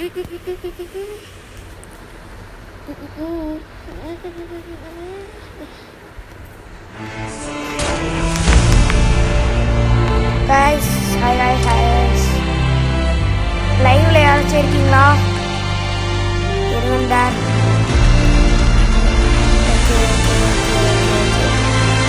Guys hi hi ஹாய்ஸ் லைவ்ல யாராச்சும் இருக்கீங்களா இருந்தார் okay okay okay okay okay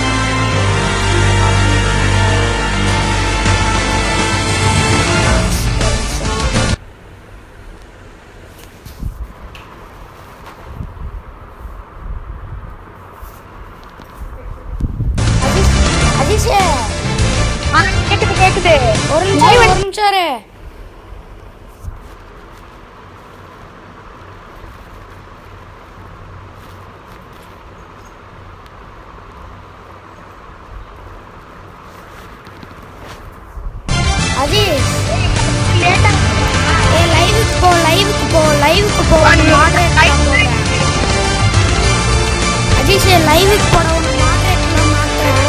Ajish ஆ, கேக்குது கேக்குது ஒரு நிமிஷம் ஒரு நிமிஷம் இரு. அஜீஷ் லேட்டா ஏ லைவுக்கு போ லைவுக்கு போ லைவுக்கு போ மாடரேட் போடுறேன் அஜீஷ் லைவுக்கு போட உன்னை மாடரேட் மாத்துறேன்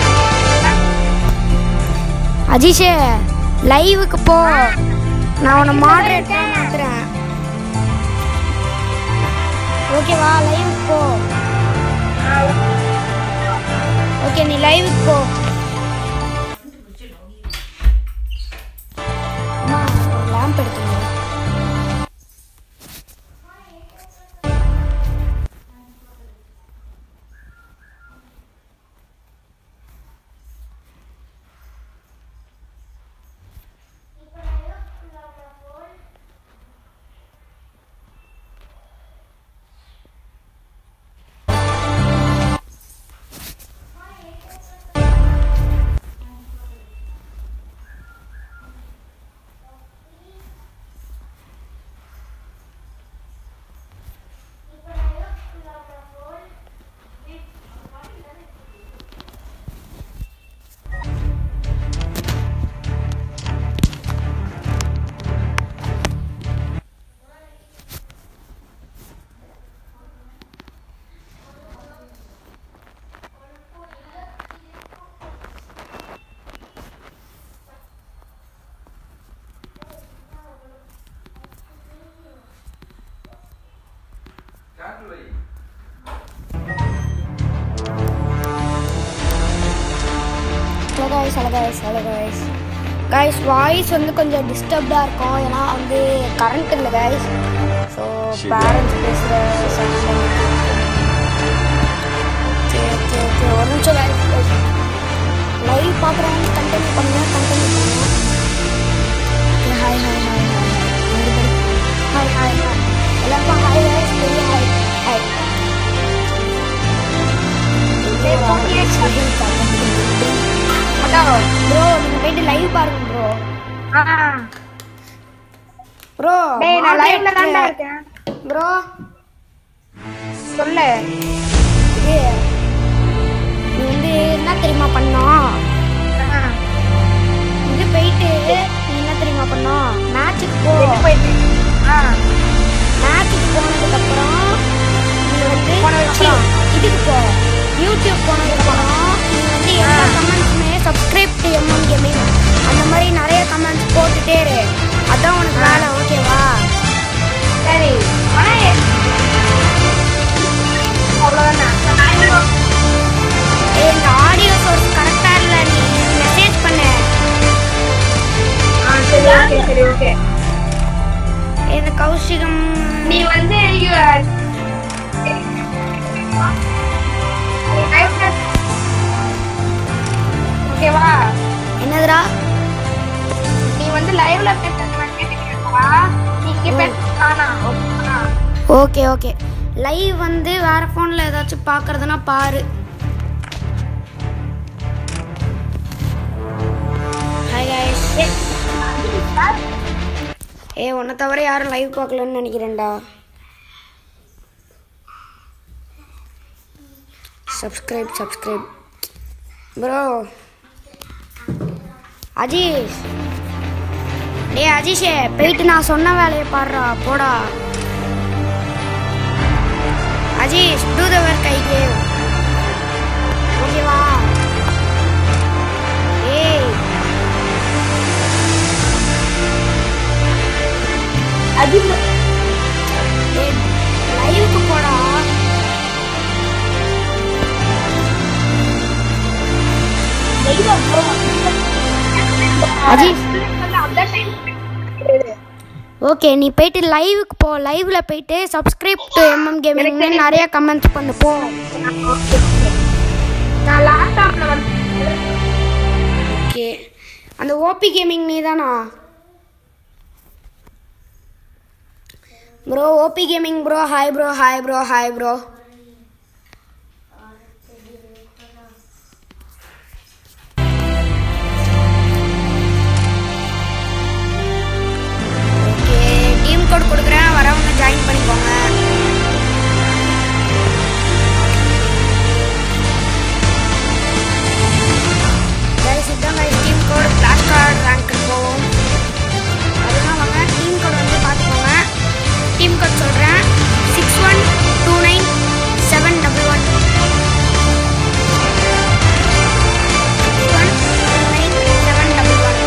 அஜீஷே லைவுக்கு போ நான் உன்னை மாடரேட் மாத்துறேன் ஓகேவா லைவுக்கு போ ஓகே நீ லைவுக்கு போ அம்மா, ஒரு லேம்ப் எடுத்துங்க hello guys hello guys hello guys guys voice வந்து கொஞ்சம் டிஸ்டர்ப்டாக இருக்கும் ஏன்னா வந்து கரண்ட் இல்லை கைஸ் ஸோ பேரண்ட்ஸ் பேசுகிற சவுண்ட் ஓகே ஓகே ஓகே ஒரு நிமிஷம் கைஸ் லைவ் பார்க்குறவங்க கண்டினியூ பண்ணுங்க கண்டினியூ பண்ணுங்க okay hi hi hi hi hi hi hi எல்லாருக்கும் ஹாய் கைஸ் பெரிய ஹாய் ஹாய் அதான் ப்ரோ நீங்க போயிட்டு லைவ் பாருங்க ப்ரோ ஆ ப்ரோ டேய் நான் லைவ்ல தான்டா இருக்கேன் ப்ரோ சொல்லு இது நீ வந்து என்ன தெரியுமா பண்ணோம் ஆ, இது போயிட்டு நீ என்ன தெரியுமா பண்ணோம் மேட்சுக்கு போ எங்க போயிட்டு ஆ மேட்சுக்கு போனதுக்கு அப்புறம் நீ வந்து போனதுக்கப்புறம்? சி, இதுக்கு போ யூடியூப் போனதுக்கு அப்புறம் நீ வந்து எல்லா கமெண்ட்ஸுமே சப்ஸ்கிரைப் டு எம்எம் கேமிங் அந்த மாதிரி நிறைய கமெண்ட்ஸ் போட்டுட்டே இரு அதான் உனக்கு வேலை ஓகேவா சரி ஆனா எ- அவ்வளவுதானே ஏய், இந்த ஆடியோ சோர்ஸ் கரெக்டா இல்ல நீ மெசேஜ் பண்ணு ஆ சரி ஓகே சரி ஓகே இந்த கௌஷிகம் நீ வந்து ஐயோ, ஓகேவா என்னதுடா நீ வந்து லைவ்ல பேசுறது நான் கேட்டுக்கிறேன்ப்பா நீ இங்க பேசுறது காணாம் ஓகேவா ஓகே ஓகே லைவ் வந்து வேற ஃபோனில் ஏதாச்சும் பார்க்கறதுனா பாரு ஹாய் guys ஏ உன்னை தவிர யாரும் லைவ் பார்க்கலன்னு நினைக்கிறேன்டா சப்ஸ்கிரைப் சப்ஸ்கிரைப் ப்ரோ அஜீஷ் டேய் அஜீஷே போயிட்டு நான் சொன்ன வேலையை பாடுறா போடா Ajeesh do the work I gave ஓகேவா ஏய் அது லைவுக்கு போடா அஜித் அந்த டைம் ஓகே நீ போயிட்டு லைவுக்கு போ லைவ்ல போயிட்டு சப்ஸ்கிரைப் டு எம்எம் கேமிங்னு நிறைய கமெண்ட்ஸ் பண்ணு போ நான் லேப்டாப்ல வந்து ஓகே அந்த ஓபி கேமிங் நீ தானா bro OP gaming bro hi bro hi bro hi bro okay team code கொடுக்குறேன் வரவங்க ஜாயின் பண்ணிக்கோங்க guys இதுதான் guys team code black card ரேங்க்கு போவோம் அதெல்லாம் வாங்க டீம் கோட் வந்து பார்த்துக்கோங்க டீம் கோட் சொல்கிறேன் six one two nine seven double one one two nine seven double one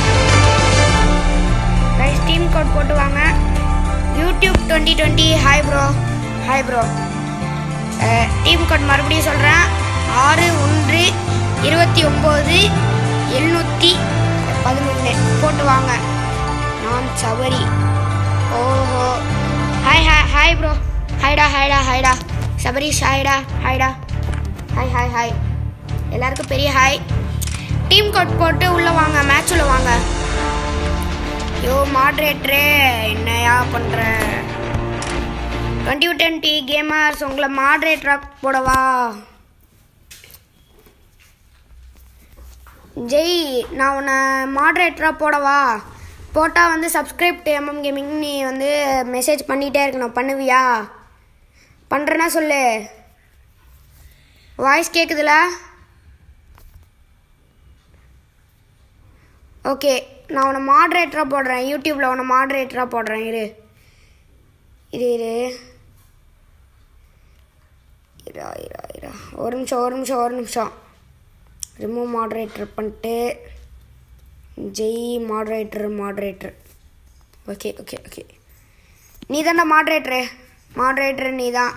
guys team code போட்டு வாங்க YouTube twenty twenty hi bro hi bro team code மறுபடியும் சொல்கிறேன் ஆறு ஒன்று இருபத்தி ஒம்பது எழுநூற்றி பதினொன்று போட்டு வாங்க நான் சவரி ஓஹோ ஹாய் ஹாய் ஹாய் ப்ரோ ஹாய்டா ஹாய்டா ஹாய்டா சபரிஷ் ஹாய்டா ஹாய்டா ஹாய் ஹாய் ஹாய் எல்லாருக்கும் பெரிய ஹாய் டீம் கோட் போட்டு உள்ளே வாங்க மேட்ச் உள்ள வாங்க யோ மாட்ரேட்டரே என்னையா பண்ற டுவெண்ட்டி டுவெண்ட்டி கேமர்ஸ் உங்களை மாட்ரேட்டராக போடவா ஜெய் நான் உன்னை மாட்ரேட்டராக போடவா போட்டால் வந்து சப்ஸ்கிரைப் டு எம்எம் கேமிங் நீ வந்து மெசேஜ் பண்ணிகிட்டே இருக்கணும் பண்ணுவியா பண்ணுறேன்னா சொல்லு வாய்ஸ் கேட்குதுல ஓகே நான் உன்னை மாட்ரேட்டராக போடுறேன் யூடியூப்பில் உன்னை மாட்ரேட்டராக போடுறேன் இரு இரு இரு இரா இரா இரா ஒரு நிமிஷம் ஒரு நிமிஷம் ஒரு நிமிஷம் ரிமூவ் மாட்ரேட்டர் பண்ணிட்டு Jai moderator moderator okay okay okay நீ தான்டா மாட்ரேட்டரு மாட்ரேட்டர் நீ தான்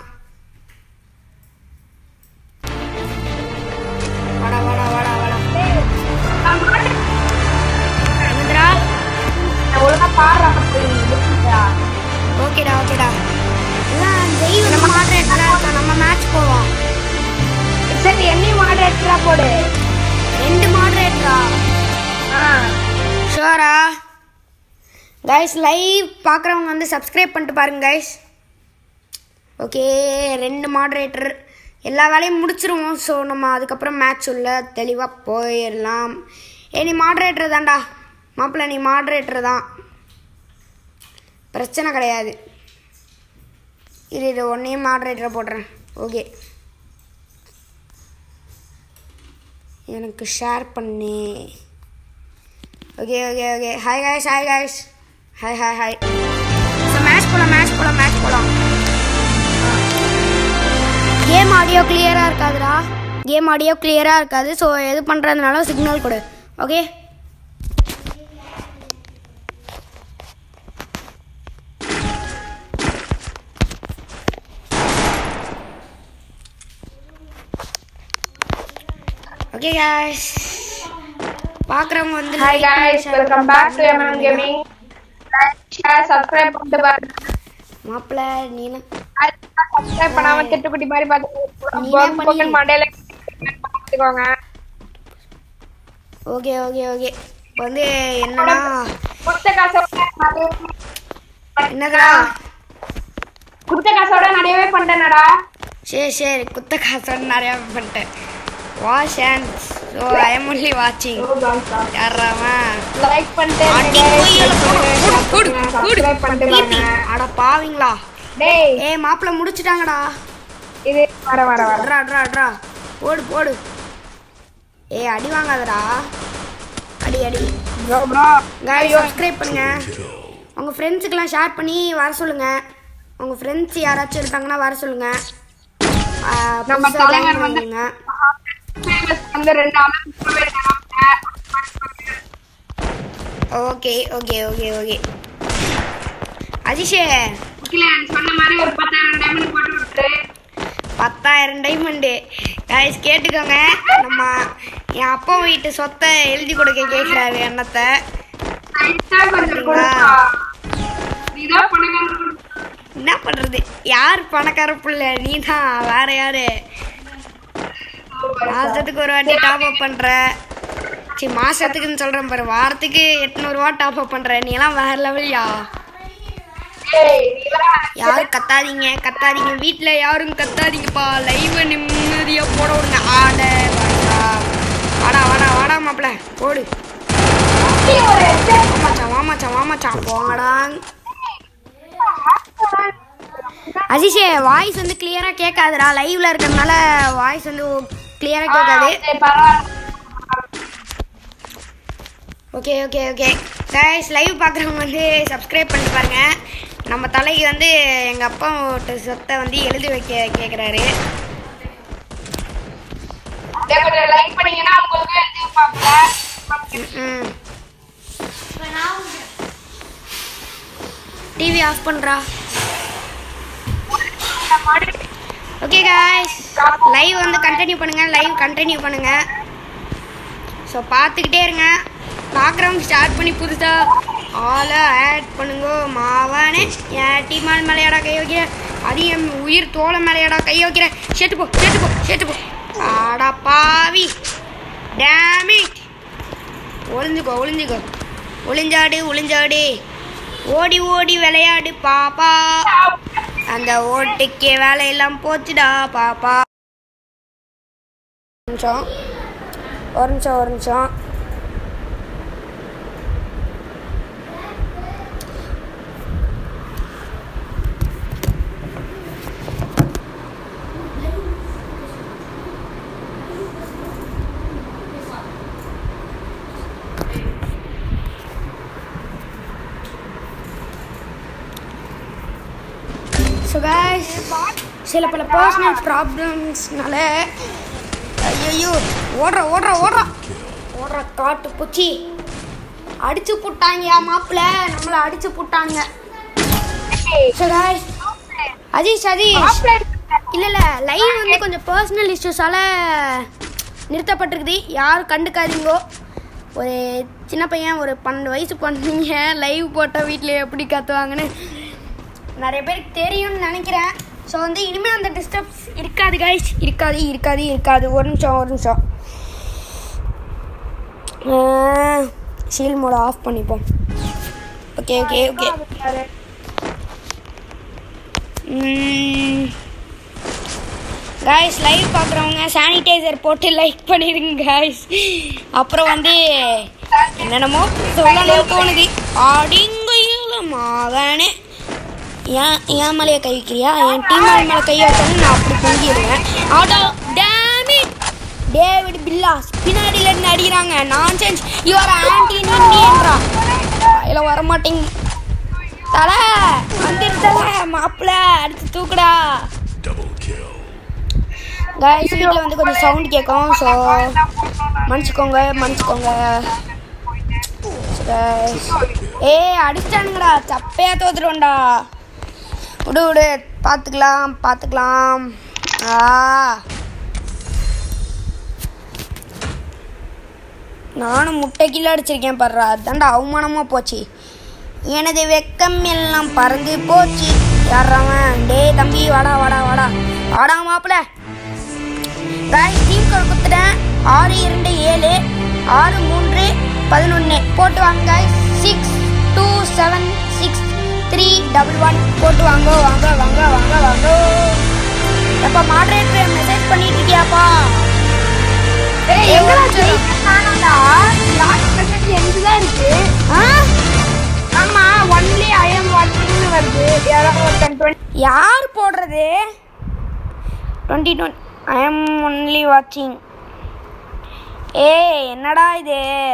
வாடா வாடா வாடா வாடா நான் மாட்டேன். என்னதுடா நான் ஒழுங்கா பாடுறேன் போய் முடிச்சுட்டா. ஓகேடா ஓகேடா எல்லாம் ஜெய் வந்து மாட்ரேட்டராக இருக்கா நம்ம மேட்ச் போவோம் சரி என்னையும் மாடரேட்டரா போடு ரெண்டு மாட்ரேட்டரா ஆ ஷுவரா கைஸ் லைவ் பார்க்குறவங்க வந்து சப்ஸ்கிரைப் பண்ணிட்டு பாருங்க கைஸ் ஓகே ரெண்டு மாட்ரேட்டர் எல்லா வேலையும் முடிச்சிருவோம் ஸோ நம்ம அதுக்கப்புறம் மேட்ச் உள்ள தெளிவாக போயிடலாம் ஏ நீ மாட்ரேட்டர் தான்டா மாப்பிள்ளை நீ மாட்ரேட்டர் தான் பிரச்சனை கிடையாது இது இது ஒன்றையும் மாட்ரேட்டரை போடுறேன் ஓகே எனக்கு ஷேர் பண்ணு okay okay okay hi guys hi guys hi hi hi so match போகலாம் மேட்ச் போகலாம் மேட்ச் போகலாம் கேம் ஆடியோ கிளியராக இருக்காதுடா கேம் ஆடியோ கிளியராக இருக்காது ஸோ எது பண்ணுறதுனால சிக்னல் கொடு ஓகே ஓகே காய்ஸ் பார்க்குறவங்க வந்து hi guys welcome back to MN gaming like share subscribe பண்ணிட்டு பாருங்க மாப்பிள்ளை நீன சப்ஸ்கிரைப் பண்ணாம திட்டுக்குட்டி மாதிரி நீனே பார்த்து பண்ணி. பொங்கல் மண்டையில பார்த்துக்கோங்க ஓகே ஓகே ஓகே இப்போ வந்து என்னன்னா கொடுத்த காசோட நிறைய- என்னடா கொடுத்த காசோட நிறையவே பண்ணிட்டேனடா சரி சரி குத்த காசோட நிறையா பண்ணிட்டேன் watch and so I am only வாட்சிங் யாராமா லைக் பண்ணிட்டு அடி கொய்யால போடு, போடு, போடு, போடு. சப்ஸ்கிரைப் பண்ணிட்டு திருப்பி. பாருங்க அட பாவிங்களா டேய் ஏய் மாப்பிள்ள முடிச்சிட்டாங்கடா இது வர வர வர அட்ரா அட்ரா அட்ரா போடு போடு ஏய் அடி வாங்காதடா அடி அடி ப்ரோ ப்ரோ guys சப்ஸ்கிரைப் பண்ணுங்க உங்கள் ஃப்ரெண்ட்ஸுக்கெல்லாம் ஷேர் பண்ணி வர சொல்லுங்க உங்கள் ஃப்ரெண்ட்ஸ் யாராச்சும் இருக்காங்கன்னா வர சொல்லுங்க ஆ, நம்ம புதுசா தலைவர் join வந்து பண்ணுங்க. வந்து ரெண்டு amount okay okay okay okay அதிஷே இல்ல நீ சொன்ன மாதிரி ஒரு பத்தாயிரம் டைமண்ட் போட்டு விட்டுரு பத்தாயிரம் டைமண்டு கைஸ் கேட்டுக்கோங்க நம்ம என் அப்பா வீட்டு சொத்தை எழுதி கொடுக்க கேட்குறாரு எண்ணத்தை லைட்டா கொஞ்சம் கொடுப்பா நீதான் பணக்காரன் கொடு. என்ன பண்ணுறது யார் பணக்கார புள்ள நீ தான் வேற யாரு மாதத்துக்கு ஒரு வாட்டி டாப் அப் பண்ணுற சரி மாதத்துக்குன்னு சொல்கிறேன் பாரு வாரத்துக்கு எட்நூறுவா டாப் அப் பண்ணுற நீ எல்லாம் வேற லெவல்யா ஏய் நீதான் யாரும் கத்தாதீங்க கத்தாதீங்க வீட்டில் யாரும் கத்தாதீங்கப்பா லைவை நிம்மதியாக போட விடுங்க ஆட வாடா வாடா வாடா வாடா மாப்பிள்ள போடு ஒரு வாமாச்சான் வாமாச்சான் வாமாச்சான் போங்கடா அஜிஷே வாய்ஸ் வந்து கிளியராக கேட்காதுடா லைவ்ல இருக்கிறதுனால வாய்ஸ் வந்து கிளியராக கேட்காது சரி, பரவாயில்ல. Okay okay okay guys live பார்க்குறவங்க வந்து சப்ஸ்கிரைப் பண்ணிட்டு பாருங்க நம்ம தலைக்கு வந்து எங்கள் அப்பா வீட்டு சொத்தை வந்து எழுதி வைக்க கேட்குறாரு அப்படியே கொஞ்சம் லைக் பண்ணீங்கன்னா உங்களுக்கு எழுதி வைப்பாப்ல. ம் டிவி ஆஃப் பண்ணுறா இந்த மாதிரி ஓகே காய்ஸ் லைவ் வந்து கண்டினியூ பண்ணுங்க லைவ் கண்டினியூ பண்ணுங்க ஸோ பார்த்துக்கிட்டே இருங்க பார்க்குறவங்க ஸ்டார்ட் பண்ணி புதுசா ஆளை ஆட் பண்ணுங்க மாவானே என் டீமால் மேலையாடா கை வைக்கிற அது என் உயிர் தோலை மேலையாடா கை வைக்கிற செத்து போ செத்து போ செத்து போ ஆடா பாவி டேமிட் ஒளிஞ்சுக்கோ ஒளிஞ்சுக்கோ ஒளிஞ்சாடு ஒளிஞ்சாடு ஓடி ஓடி விளையாடு பாப்பா அந்த ஓட்டுக்கே வேலையெல்லாம் போச்சுடா பாப்பா ஒரு நிமிஷம் ஒரு நிமிஷம் ஒரு நிமிஷம் ஸோ guys சில பல பர்சனல் ப்ராப்ளம்ஸ்னால ஐயோ ஓடுற ஓடுற ஓடுற ஓடுற காட்டு பூச்சி அடிச்சு புட்டாங்க மாப்பிள்ள நம்மளை அடிச்சு புட்டாங்க ஸோ guys அஜீஷ் அஜீஷ் இல்லை இல்லை லைவ் வந்து கொஞ்சம் பர்சனல் இஷ்யூஸால நிறுத்தப்பட்டிருக்குது யாரும் கண்டுக்காதீங்கோ ஒரு சின்ன பையன் ஒரு பன்னெண்டு வயசு குழந்தைங்க லைவ் போட்டால் வீட்டில் எப்படி கத்துவாங்கன்னு நிறைய பேருக்கு தெரியும்னு நினைக்கிறேன் ஸோ வந்து இனிமேல் அந்த டிஸ்டர்ப்ஸ் இருக்காது கைஸ் இருக்காது இருக்காது இருக்காது ஒரு நிமிஷம் ஒரு நிமிஷம் சீல் மோட ஆஃப் பண்ணிப்போம் okay okay okay guys live பார்க்குறவங்க சானிடைசர் போட்டு லைக் பண்ணிடுங்க காய்ஸ் அப்புறம் வந்து என்னென்னமோ சொல்லணும்னு தோணுது அடிங்கையில் மகனே ஏன் என் மேலேயே கை வைக்கிறியா என் டீம் மேலே கை வச்சாலும் நான் அப்படி பொங்கிடுவேன் ஆட்டோ டேமிட் டேவிட் பில்லாஸ் பின்னாடியில இருந்து அடிக்கிறாங்க நான் சென்ஸ் யுவர் ஆன்டி நீன்றா இதில் வர மாட்டேங்க தலை வந்துருத்தல மாப்பிள்ள அடிச்சு தூக்குடா கைஸ் வீட்டில் வந்து கொஞ்சம் சவுண்ட் கேட்கும் ஸோ மன்னிச்சுக்கோங்க மன்னிச்சுக்கோங்க guys. ஏய் அடிச்சிட்டானுங்கடா சப்பையா தோத்துருவோம்டா விடு விடு பார்த்துக்கலாம் பார்த்துக்கலாம் ஆ நானும் முட்டை கிலோ அடிச்சிருக்கேன் படுறா அதான்டா அவமானமா போச்சு எனது வெக்கம் எல்லாம் பறந்து போச்சு யாராவன் டேய் தம்பி வாடா வாடா வாடா வாடா மாப்பிள்ள காய்ஸ் டீம் கோட் குத்துட்டேன் ஆறு இரண்டு ஏழு ஆறு மூன்று பதினொன்று போட்டு வாங்க guys six two seven six three double one போட்டு வாங்க வாங்க வாங்க வாங்க வாங்க எப்போ மாடரேட்டர் மெசேஜ் பண்ணிட்டு இருக்கியாப்பா ஏய், எங்கடா ஜெயிக்க காணோம்டா? last message எனக்குதான் இருக்கு. ஆ ஆமா, only I am watching னு வருது. யாராவது ஒருத்தன் 20 யார் போடுறது twenty twenty I am only வாட்சிங் ஏய் என்னடா இது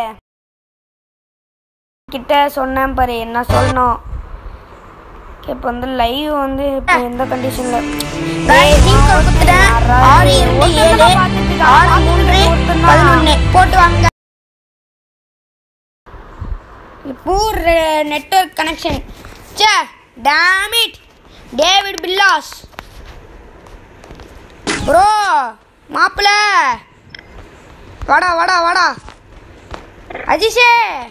கிட்ட சொன்னேன் பாரு என்ன சொல்லணும் இப்போ வந்து லைவ் வந்து இப்போ எந்த கண்டிஷன்ல ஆறு இரண்டு ஏழு ஆறு மூன்று பதினொன்று போட்டு வாங்க இப்போ நெட்வொர்க் கனெக்ஷன் சே டேமிட் டேவிட் பில்லாஸ் ப்ரோ மாப்பிள்ள வாடா வாடா வாடா அஜிஷே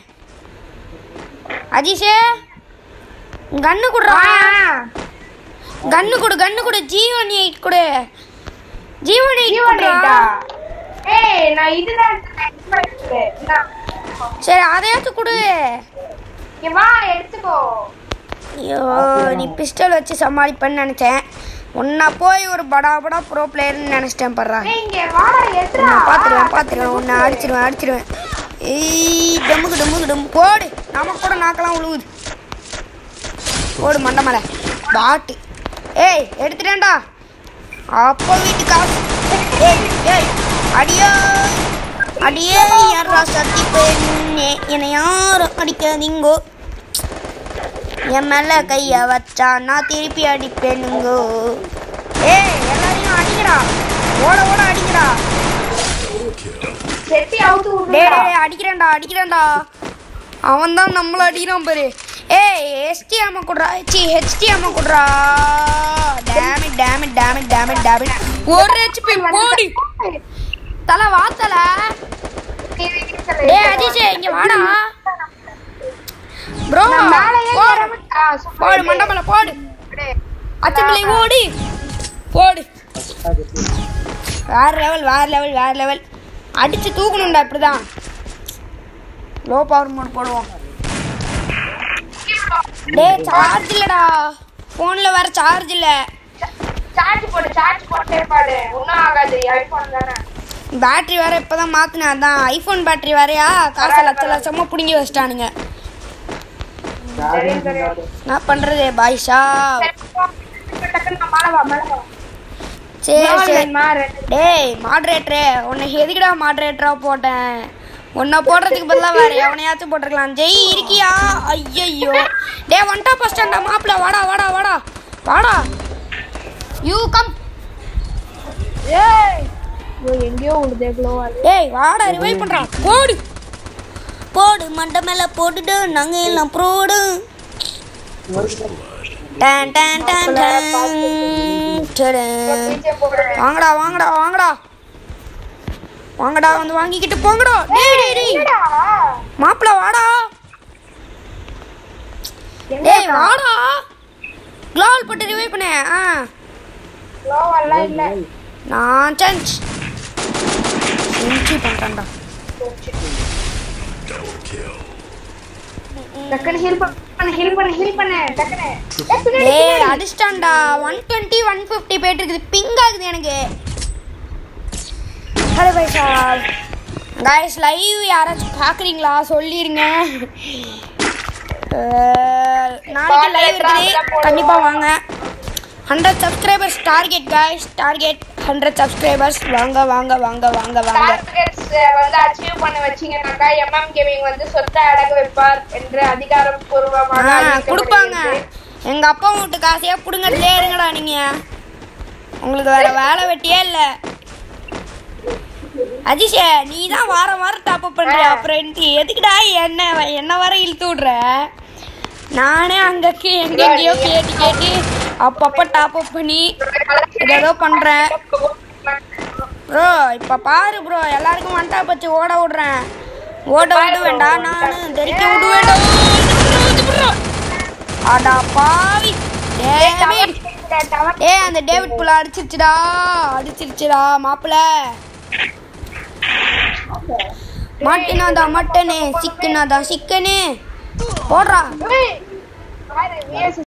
அஜிஷே கண்ணு குடுறா கண்ணு கொடு கண்ணு கொடு ஜீவன் எயிட் கொடு ஜீவன் எயிட் ஜீவன் கொடுறா எயிட்டா? ஏய் நான் இதுதான் எடுத்தேன். இந்தா. சரி அதையாச்சும் கொடு இங்க வா எடுத்துக்கோ ஐயோ நீ பிஸ்டல் வச்சு சமாளிப்பேன்னு நினச்சேன் உன்னை போய் ஒரு படா படா ப்ரோ பிளேயர்னு நினச்சிட்டேன் படுறா ஏய் இங்க வாடா எடுத்துடா நான் பார்த்துருவேன் பார்த்துருவேன் உன்னை அடிச்சிருவேன் அடிச்சிருவேன் ஏய் டம்முக்கு டம்முக்கு டம் போடு நமக்கு கூட நாக்கெல்லாம் உழுவுது போடு மண்டை மேலே பாட்டு ஏய் எடுத்துட்டேன்டா அப்போ வீட்டு காசு ஏய் ஏய் அடியோ அடியே யாரா சத்தி பெண்ணே என்னை யாரும் அடிக்காதீங்கோ என் மேல கைய வச்சா நான் திருப்பி அடிப்பேனுங்கோ ஏய் எல்லாரையும் அடிக்கிறா ஓட ஓட அடிக்கிறா செட்டி அவுத்து டேய் விடுடா டேய், அடிக்கிறேன்டா அடிக்கிறேன்டா அவன் தான் நம்மள அடிக்கிறான் பாரு ஏய் எஸ்டி அம்மா குடுறா சி ஹெச்டி அம்மா குடுறா damn it damn it damn it damn it damn it ஒரு ஹெச்பி போடி தலை வா தலை டேய் அஜிஷே இங்க வாடா ப்ரோ நான் மேலயே போடு ஏறமாட்டேன். ஆ, சும்மா போடு இரு. மண்டபல போடு டேய். அச்சம்பிள்ளை ஓடி போடு வேற லெவல் வேற லெவல் வேற லெவல் அடிச்சு தூக்கணும்டா இப்படிதான் லோ பவர் மோட் போடுவோம் டேய் சார்ஜ் இல்லடா ஃபோன்ல வேற சார்ஜ் இல்ல சார்ஜ் போடு சார்ஜ் போட்டே பாடு ஒன்றும் ஆகாது ஐபோன் தானே பேட்டரி வேற இப்பதான் மாத்தினேன் அதான் ஐபோன் பேட்டரி வேறயா காசை லட்ச லட்சமா புடுங்கி வச்சிட்டானுங்க தெரியும் தெரியும் என்ன பண்றது பாய்ஷா சரி, போ. டக்குன்னு நான் மேல வா மேல வா சரி மேல சரி வேணுமா? ரெண்டு டேய் மாட்ரேட்டரே உன்னை எதுக்குடா மாட்ரேட்டரா போட்டேன் உன்னை போடுறதுக்கு பதிலாக வேற எவனையாச்சும் போட்டிருக்கலாம் ஜெய் இருக்கியா ஐயையோ டேய் வந்துட்டா ஃபர்ஸ்ட் அந்த மாப்பிள்ள வாடா வாடா வாடா வாடா யூ கம் ஏய் ஐயோ, எங்கேயோ விடுதே க்ளோவா டேய் வாடா ரிவைவ் பண்றான் போடு போடு மண்டை மேல போட்டுட்டு நாங்க எல்லாம் ப்ரோடு டன் டன் டன் டன் டடன். வாங்கடா வாங்கடா வாங்கடா வாங்கடா வந்து வாங்கிக்கிட்டு போங்கடா டேய் டேய் டேய் மாப்பிள வாடா டேய் வாடா க்ளோவல் போட்டு ரிவைவ் பண்ண ஆ க்ளோவெல்லாம் இல்ல நான் சன்ஸ் செஞ்சு பண்ணிட்டேன்டா டக்குன்னு ஹீல் பண்ண ஹீல் பண்ண ஹீல் பண்ண டக்குன்னு ஏய், பின்னாடி, ஏய் பின்னாடி. அடிச்சிட்டான்டா ஒன் டுவெண்ட்டி ஒன் ஃபிஃப்டி போயிட்டு இருக்குது பிங் ஆகுது எனக்கு ஹலோ பைசா கைஸ் லைவ் யாராச்சும் பார்க்குறீங்களா சொல்லிடுங்க அஹ், நாளைக்கு லைவ் இருக்குது கண்டிப்பாக வாங்க hundred subscribers target guys target hundred subscribers வாங்க வாங்க வாங்க வாங்க வாங்க Targets, அஹ், வந்து அச்சீவ் பண்ண வச்சீங்கன்னாக்கா எம்எம் கேமிங் வந்து சொத்தை அடகு வைப்பார் என்று அதிகாரப்பூர்வமாக ஆ அறிவிக்கப்படுகிறது. கொடுப்பாங்க எங்க அப்பா வீட்டு காசையா புடுங்கட்டே இருங்கடா நீங்க உங்களுக்கு வேற வேலை வெட்டியே இல்ல அதிஷே நீ தான் வாரம் வாரம் டாப் அப் பண்ற அப்புறம் எனக்கு எதுக்குடா என்ன என்ன வர இழுத்து விடுற நானே அங்கக்கு எங்கெங்கயோ கேட்டு கேட்டு அப்பப்போ டாப் அப் பண்ணி ஏதோ பண்றேன் ப்ரோ இப்ப பாரு ப்ரோ எல்லாருக்கும் ஒன் டாப் வச்சு ஓட விடுறேன் ஓட விட வேண்டாம் நானும் தெரிக்க விட வேண்டாம் அடா பாவி டேவிட் ஏய் அந்த டேவிட் புள்ள அடிச்சிருச்சுடா அடிச்சிருச்சுடா மாப்பிள மாட்டுனாதான் மட்டனு சிக்கனாதான் சிக்கனு போடுறா ஏய், பாரு, VS